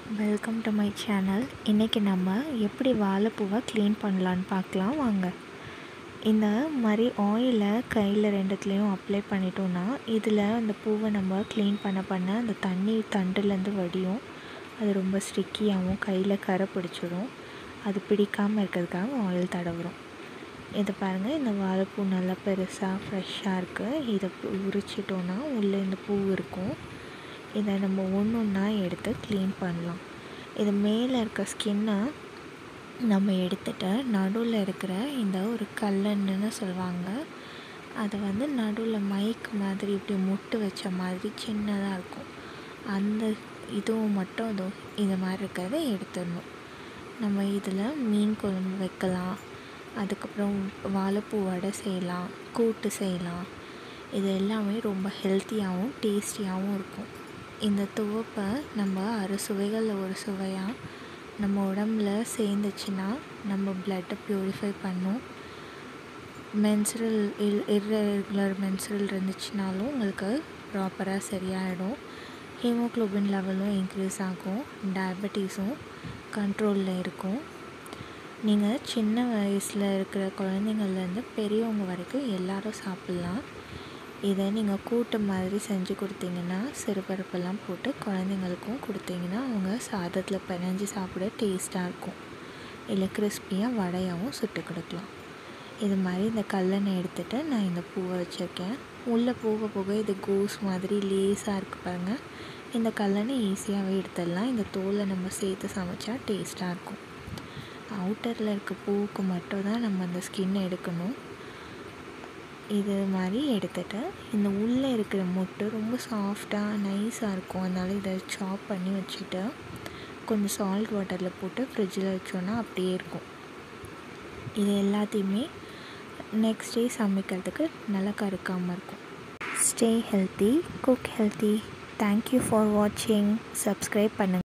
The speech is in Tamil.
வெல்கம் டு மை சேனல் இன்றைக்கி நம்ம எப்படி வாழைப்பூவை க்ளீன் பண்ணலான்னு பார்க்கலாம் வாங்க இந்த மாதிரி ஆயிலை கையில் ரெண்டுத்துலேயும் அப்ளை பண்ணிட்டோன்னா இதில் அந்த பூவை நம்ம க்ளீன் பண்ண பண்ண அந்த தண்ணி தண்டுலேருந்து வடியும் அது ரொம்ப ஸ்டிக்கியாகவும் கையில் கரை பிடிச்சிடும் அது பிடிக்காமல் இருக்கிறதுக்காக ஆயில் தடவுறோம் இதை பாருங்கள் இந்த வாழைப்பூ நல்லா பெருசாக ஃப்ரெஷ்ஷாக இருக்குது இதை உரிச்சிட்டோன்னா உள்ளே இந்த பூ இருக்கும் இதை நம்ம ஒன்று ஒன்றா எடுத்து க்ளீன் பண்ணலாம் இது மேலே இருக்க ஸ்கின்னை நம்ம எடுத்துட்டு நடுவில் இருக்கிற இந்த ஒரு கல்லன்னு சொல்லுவாங்க அதை வந்து நடுவில் மைக் மாதிரி இப்படி முட்டு வச்ச மாதிரி சின்னதாக இருக்கும் அந்த இதுவும் மட்டும் இதோ இது மாதிரி இருக்கிறத எடுத்துடணும் நம்ம இதில் மீன் குழம்பு வைக்கலாம் அதுக்கப்புறம் வாழைப்பூ வடை செய்யலாம் கூட்டு செய்யலாம் இது எல்லாமே ரொம்ப ஹெல்த்தியாகவும் டேஸ்டியாகவும் இருக்கும் இந்த துவப்பை நம்ம அறுசுவைகளில் ஒரு சுவையாக நம்ம உடம்புல சேர்ந்துச்சுன்னா நம்ம பிளட்டை ப்யூரிஃபை பண்ணும் மென்சுரல் இல் இர்ரெகுலர் மென்சுரல் இருந்துச்சுனாலும் உங்களுக்கு ப்ராப்பராக சரியாயிடும் ஹீமோக்ளோபின் லெவலும் இன்க்ரீஸ் ஆகும் டயபெட்டிஸும் கண்ட்ரோலில் இருக்கும் நீங்கள் சின்ன வயசில் இருக்கிற குழந்தைங்கள்லேருந்து பெரியவங்க வரைக்கும் எல்லோரும் சாப்பிட்லாம் இதை நீங்கள் கூட்டு மாதிரி செஞ்சு கொடுத்தீங்கன்னா சிறுபருப்பெல்லாம் போட்டு குழந்தைங்களுக்கும் கொடுத்தீங்கன்னா அவங்க சாதத்தில் பிணைஞ்சு சாப்பிட டேஸ்ட்டாக இருக்கும் இல்லை கிறிஸ்பியாக வடையாகவும் சுட்டு கொடுக்கலாம் இது மாதிரி இந்த கல்லெண்ணெய் எடுத்துகிட்டு நான் இந்த பூவை வச்சுருக்கேன் உள்ளே போக போக இது கோஸ் மாதிரி லேஸாக இருக்குது பாருங்கள் இந்த கல்லெண்ணெய் ஈஸியாகவே எடுத்துடலாம் இந்த தோலை நம்ம சேர்த்து சமைச்சா டேஸ்ட்டாக இருக்கும் அவுட்டரில் இருக்க பூவுக்கு மட்டும் தான் நம்ம அந்த ஸ்கின் எடுக்கணும் இது மாதிரி எடுத்துகிட்டு இந்த உள்ளே இருக்கிற முட்டை ரொம்ப சாஃப்டாக நைஸாக இருக்கும் அதனால் இதை சாப் பண்ணி வச்சுட்டு கொஞ்சம் சால்ட் வாட்டரில் போட்டு ஃப்ரிட்ஜில் வச்சோன்னா அப்படியே இருக்கும் இது எல்லாத்தையுமே நெக்ஸ்ட் டே சமைக்கிறதுக்கு நல்லா கருக்காமல் இருக்கும் stay healthy cook healthy thank you for வாட்சிங் சப்ஸ்கிரைப் பண்ணுங்கள்